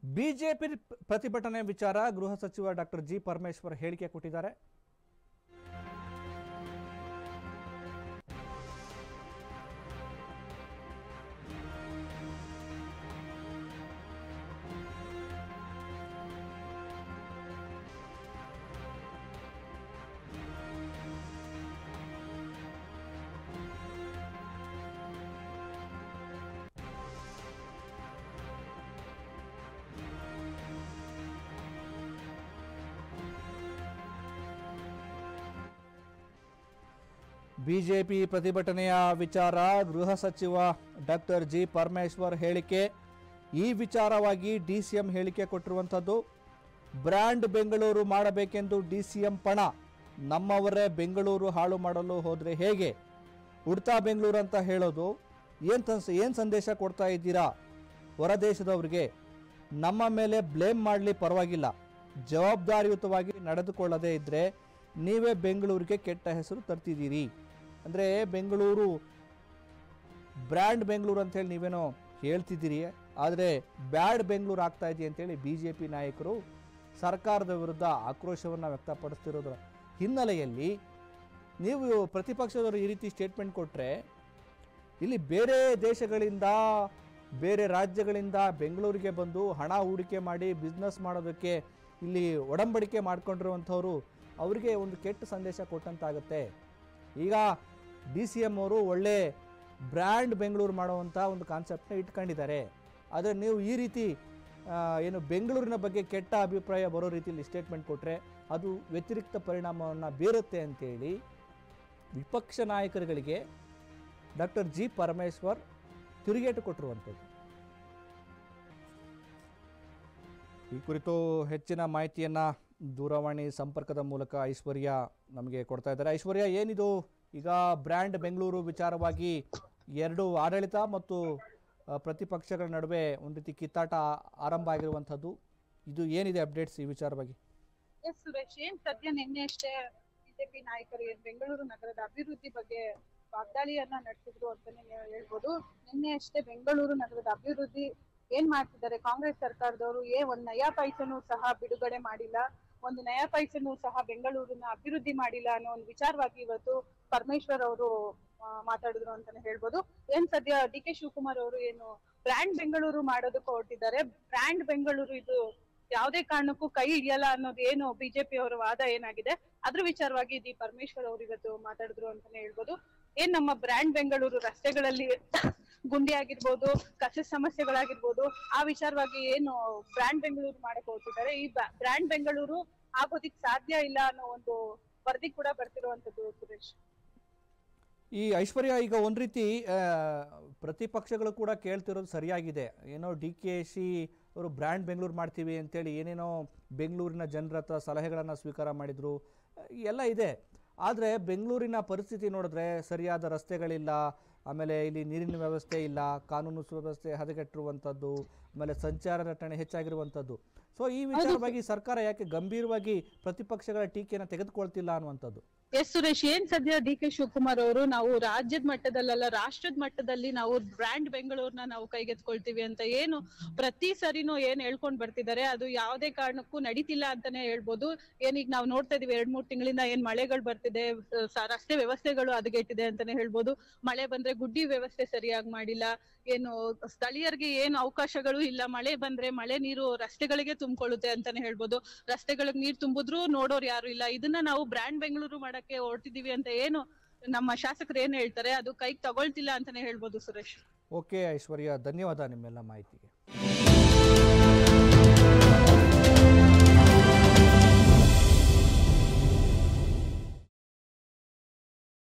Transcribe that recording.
BJP ಪ್ರತಿಭಟನೆ ವಿಚಾರ ಗೃಹ ಸಚಿವ ಡಾಕ್ಟರ್ ಜಿ ಪರಮೇಶ್ವರ್ ಹೇಳಿಕೆ ಕೊಟ್ಟಿದ್ದಾರೆ ಬಿಜೆಪಿ ಪ್ರತಿಭಟನೆಯ ವಿಚಾರ ಗೃಹ ಸಚಿವ ಡಾಕ್ಟರ್ ಜಿ ಪರಮೇಶ್ವರ್ ಹೇಳಿಕೆ ಈ ವಿಚಾರವಾಗಿ ಡಿ ಸಿ ಎಂ ಹೇಳಿಕೆ ಕೊಟ್ಟಿರುವಂಥದ್ದು ಬ್ರ್ಯಾಂಡ್ ಬೆಂಗಳೂರು ಮಾಡಬೇಕೆಂದು ಡಿ ಸಿ ಎಂ ಪಣ ನಮ್ಮವರೇ ಬೆಂಗಳೂರು ಹಾಳು ಮಾಡಲು ಹೋದರೆ ಹೇಗೆ ಉಡ್ತಾ ಬೆಂಗಳೂರು ಅಂತ ಹೇಳೋದು ಏನು ತನ್ಸ್ ಏನು ಸಂದೇಶ ಕೊಡ್ತಾ ಇದ್ದೀರಾ ಹೊರದೇಶದವ್ರಿಗೆ ನಮ್ಮ ಮೇಲೆ ಬ್ಲೇಮ್ ಮಾಡಲಿ ಪರವಾಗಿಲ್ಲ ಜವಾಬ್ದಾರಿಯುತವಾಗಿ ನಡೆದುಕೊಳ್ಳದೇ ಇದ್ದರೆ ನೀವೇ ಬೆಂಗಳೂರಿಗೆ ಕೆಟ್ಟ ಹೆಸರು ತರ್ತಿದ್ದೀರಿ ಅಂದರೆ ಬೆಂಗಳೂರು ಬ್ರ್ಯಾಂಡ್ ಬೆಂಗಳೂರು ಅಂತೇಳಿ ನೀವೇನೋ ಹೇಳ್ತಿದ್ದೀರಿ ಆದರೆ ಬ್ಯಾಡ್ ಬೆಂಗಳೂರು ಆಗ್ತಾ ಇದೆ ಅಂತೇಳಿ ಬಿ ಜೆ ಪಿ ನಾಯಕರು ಸರ್ಕಾರದ ವಿರುದ್ಧ ಆಕ್ರೋಶವನ್ನು ವ್ಯಕ್ತಪಡಿಸ್ತಿರೋದ್ರ ಹಿನ್ನೆಲೆಯಲ್ಲಿ ನೀವು ಪ್ರತಿಪಕ್ಷದವರು ಈ ರೀತಿ ಸ್ಟೇಟ್ಮೆಂಟ್ ಕೊಟ್ಟರೆ ಇಲ್ಲಿ ಬೇರೆ ದೇಶಗಳಿಂದ ಬೇರೆ ರಾಜ್ಯಗಳಿಂದ ಬೆಂಗಳೂರಿಗೆ ಬಂದು ಹಣ ಹೂಡಿಕೆ ಮಾಡಿ ಬಿಸ್ನೆಸ್ ಮಾಡೋದಕ್ಕೆ ಇಲ್ಲಿ ಒಡಂಬಡಿಕೆ ಮಾಡ್ಕೊಂಡಿರುವಂಥವ್ರು ಅವರಿಗೆ ಒಂದು ಕೆಟ್ಟ ಸಂದೇಶ ಕೊಟ್ಟಂತಾಗುತ್ತೆ ಈಗ ಡಿ ಸಿ ಎಮ್ ಅವರು ಒಳ್ಳೆ ಬ್ರ್ಯಾಂಡ್ ಬೆಂಗಳೂರು ಮಾಡುವಂಥ ಒಂದು ಕಾನ್ಸೆಪ್ಟ್ನ ಇಟ್ಕೊಂಡಿದ್ದಾರೆ ಆದರೆ ನೀವು ಈ ರೀತಿ ಆ, ಏನು ಬೆಂಗಳೂರಿನ ಬಗ್ಗೆ ಕೆಟ್ಟ ಅಭಿಪ್ರಾಯ ಬರೋ ರೀತಿಯಲ್ಲಿ ಸ್ಟೇಟ್ಮೆಂಟ್ ಕೊಟ್ಟರೆ ಅದು ವ್ಯತಿರಿಕ್ತ ಪರಿಣಾಮವನ್ನು ಬೀರುತ್ತೆ ಅಂತೇಳಿ ವಿಪಕ್ಷ ನಾಯಕರುಗಳಿಗೆ ಡಾಕ್ಟರ್ ಜಿ ಪರಮೇಶ್ವರ್ ತಿರುಗೇಟು ಕೊಟ್ಟಿರುವಂಥದ್ದು ಈ ಕುರಿತು ಹೆಚ್ಚಿನ ಮಾಹಿತಿಯನ್ನ ದೂರವಾಣಿ ಸಂಪರ್ಕದ ಮೂಲಕ ಐಶ್ವರ್ಯ ನಮಗೆ ಕೊಡ್ತಾ ಇದ್ದಾರೆ ಐಶ್ವರ್ಯ ಏನಿದು ಈಗ ಬ್ರ್ಯಾಂಡ್ ಬೆಂಗಳೂರು ವಿಚಾರವಾಗಿ ಎರಡು ಆಡಳಿತ ಮತ್ತು ಆ, ಪ್ರತಿಪಕ್ಷಗಳ ನಡುವೆ ಒಂದು ರೀತಿ ಕಿತ್ತಾಟ ಆರಂಭ ಆಗಿರುವಂಥದ್ದು ಇದು ಏನಿದೆ ಅಪ್ಡೇಟ್ಸ್ ಈ ವಿಚಾರವಾಗಿ ಎಸ್ ಸುರೇಶ್ ಏನ್ ಸದ್ಯ ನಿನ್ನೆ ಅಷ್ಟೇ ಬಿಜೆಪಿ ನಾಯಕರು ಏನ್ ಬೆಂಗಳೂರು ನಗರದ ಅಭಿವೃದ್ಧಿ ಬಗ್ಗೆ ವಾಗ್ದಾಳಿಯನ್ನ ನಡೆಸಿದ್ರು ಅಂತಾನೆ ನೀವು ಹೇಳ್ಬೋದು ನಿನ್ನೆ ಅಷ್ಟೇ ಬೆಂಗಳೂರು ನಗರದ ಅಭಿವೃದ್ಧಿ ಏನ್ ಮಾಡ್ತಿದ್ದಾರೆ ಕಾಂಗ್ರೆಸ್ ಸರ್ಕಾರದವರು ಏ ಒಂದ್ ನಯಾ ಪೈಸನು ಸಹ ಬಿಡುಗಡೆ ಮಾಡಿಲ್ಲ ಒಂದು ನಯಾ ಪೈಸನು ಸಹ ಬೆಂಗಳೂರನ್ನ ಅಭಿವೃದ್ಧಿ ಮಾಡಿಲ್ಲ ಅನ್ನೋ ಒಂದು ವಿಚಾರವಾಗಿ ಇವತ್ತು ಪರಮೇಶ್ವರ್ ಅವರು ಮಾತಾಡಿದ್ರು ಅಂತಾನೆ ಹೇಳ್ಬೋದು ಏನ್ ಸದ್ಯ ಡಿ ಕೆ ಶಿವಕುಮಾರ್ ಅವರು ಏನು ಬ್ರ್ಯಾಂಡ್ ಬೆಂಗಳೂರು ಮಾಡೋದಕ್ಕೆ ಹೊರಟಿದ್ದಾರೆ ಬ್ರ್ಯಾಂಡ್ ಬೆಂಗಳೂರು ಇದು ಯಾವುದೇ ಕಾರಣಕ್ಕೂ ಕೈ ಹಿಡಿಯಲ್ಲ ಅನ್ನೋದು ಏನು ಬಿಜೆಪಿ ಅವರ ವಾದ ಏನಾಗಿದೆ ಅದ್ರ ವಿಚಾರವಾಗಿ ದಿ ಪರಮೇಶ್ವರ್ ಅವರು ಇವತ್ತು ಮಾತಾಡಿದ್ರು ಅಂತಾನೆ ಹೇಳ್ಬೋದು ಏನ್ ನಮ್ಮ ಬ್ರ್ಯಾಂಡ್ ಬೆಂಗಳೂರು ರಸ್ತೆಗಳಲ್ಲಿ ಗುಂಡಿ ಆಗಿರ್ಬೋದು ಕಸ ಸಮಸ್ಯೆಗಳಾಗಿರ್ಬೋದು ಆ ವಿಚಾರವಾಗಿ ಏನು ಬ್ರ್ಯಾಂಡ್ ಬೆಂಗಳೂರು ಮಾಡಕ್ ಹೋಗ್ತಿದ್ದಾರೆ ಈ ಬ್ರ್ಯಾಂಡ್ ಬೆಂಗಳೂರು ಆಗೋದಿಕ್ ಸಾಧ್ಯ ಇಲ್ಲ ಅನ್ನೋ ಒಂದು ವರದಿ ಕೂಡ ಬರ್ತಿರುವಂತದ್ದು ಸುರೇಶ್ ಈ ಐಶ್ವರ್ಯ ಈಗ ಒಂದು ರೀತಿ ಆ, ಪ್ರತಿಪಕ್ಷಗಳು ಕೂಡ ಕೇಳ್ತಿರೋದು ಸರಿಯಾಗಿದೆ ಏನೋ ಡಿ ಕೆ ಶಿ ಅವರು ಬ್ರ್ಯಾಂಡ್ ಬೆಂಗಳೂರು ಮಾಡ್ತೀವಿ ಅಂತೇಳಿ ಏನೇನೋ ಬೆಂಗಳೂರಿನ ಜನರ ಹತ್ರ ಸಲಹೆಗಳನ್ನು ಸ್ವೀಕಾರ ಮಾಡಿದರು ಎಲ್ಲ ಇದೆ ಆದರೆ ಬೆಂಗಳೂರಿನ ಪರಿಸ್ಥಿತಿ ನೋಡಿದ್ರೆ ಸರಿಯಾದ ರಸ್ತೆಗಳಿಲ್ಲ ಆಮೇಲೆ ಇಲ್ಲಿ ನೀರಿನ ವ್ಯವಸ್ಥೆ ಇಲ್ಲ ಕಾನೂನು ಸುವ್ಯವಸ್ಥೆ ಹದಗೆಟ್ಟಿರುವಂಥದ್ದು ಆಮೇಲೆ ಸಂಚಾರ ದಟ್ಟಣೆ ಹೆಚ್ಚಾಗಿರುವಂಥದ್ದು ಸೊ ಈ ವಿಚಾರವಾಗಿ ಸರ್ಕಾರ ಯಾಕೆ ಗಂಭೀರವಾಗಿ ಪ್ರತಿಪಕ್ಷಗಳ ಟೀಕೆಯನ್ನು ತೆಗೆದುಕೊಳ್ತಿಲ್ಲ ಅನ್ನುವಂಥದ್ದು ಎಸ್ ಸುರೇಶ್ ಏನ್ ಸದ್ಯ ಡಿ ಕೆ ಶಿವಕುಮಾರ್ ಅವರು ನಾವು ರಾಜ್ಯದ ಮಟ್ಟದಲ್ಲ ರಾಷ್ಟ್ರದ ಮಟ್ಟದಲ್ಲಿ ನಾವು ಬ್ರ್ಯಾಂಡ್ ಬೆಂಗಳೂರ್ನ ನಾವು ಕೈಗೆತ್ಕೊಳ್ತೀವಿ ಅಂತ ಏನು ಪ್ರತಿ ಸರಿನೂ ಏನ್ ಹೇಳ್ಕೊಂಡ್ ಬರ್ತಿದ್ದಾರೆ ಅದು ಯಾವುದೇ ಕಾರಣಕ್ಕೂ ನಡೀತಿಲ್ಲ ಅಂತಾನೆ ಹೇಳ್ಬೋದು ಏನೀಗ ನಾವು ನೋಡ್ತಾ ಇದೀವಿ ಎರಡ್ ಮೂರ್ ತಿಂಗಳಿಂದ ಏನ್ ಮಳೆಗಳು ಬರ್ತಿದೆ ಸ- ರಸ್ತೆ ವ್ಯವಸ್ಥೆಗಳು ಹದಗೆಟ್ಟಿದೆ ಅಂತಾನೆ ಹೇಳ್ಬೋದು ಮಳೆ ಬಂದ್ರೆ ಗುಡ್ಡಿ ವ್ಯವಸ್ಥೆ ಸರಿಯಾಗಿ ಮಾಡಿಲ್ಲ ಏನು ಸ್ಥಳೀಯರಿಗೆ ಏನು ಅವಕಾಶಗಳು ಇಲ್ಲ ಮಳೆ ಬಂದ್ರೆ ಮಳೆ ನೀರು ರಸ್ತೆಗಳಿಗೆ ತುಂಬಿಕೊಳ್ಳುತ್ತೆ ಅಂತಾನೆ ಹೇಳ್ಬೋದು ರಸ್ತೆಗಳಿಗೆ ನೀರ್ ತುಂಬಿದ್ರು ನೋಡೋರು ಯಾರು ಇಲ್ಲ ಇದನ್ನ ನಾವು ಬ್ರ್ಯಾಂಡ್ ಬೆಂಗಳೂರು ಮಾಡಕ್ಕೆ ಹೊರಟಿದೀವಿ ಅಂತ ಏನು ನಮ್ಮ ಶಾಸಕರು ಏನ್ ಹೇಳ್ತಾರೆ ಅದು ಕೈಗೆ ತಗೊಳ್ತಿಲ್ಲ ಅಂತಾನೆ ಹೇಳ್ಬೋದು ಸುರೇಶ್ ಓಕೆ ಐಶ್ವರ್ಯ ಧನ್ಯವಾದ ನಿಮ್ಮೆಲ್ಲ ಮಾಹಿತಿಗೆ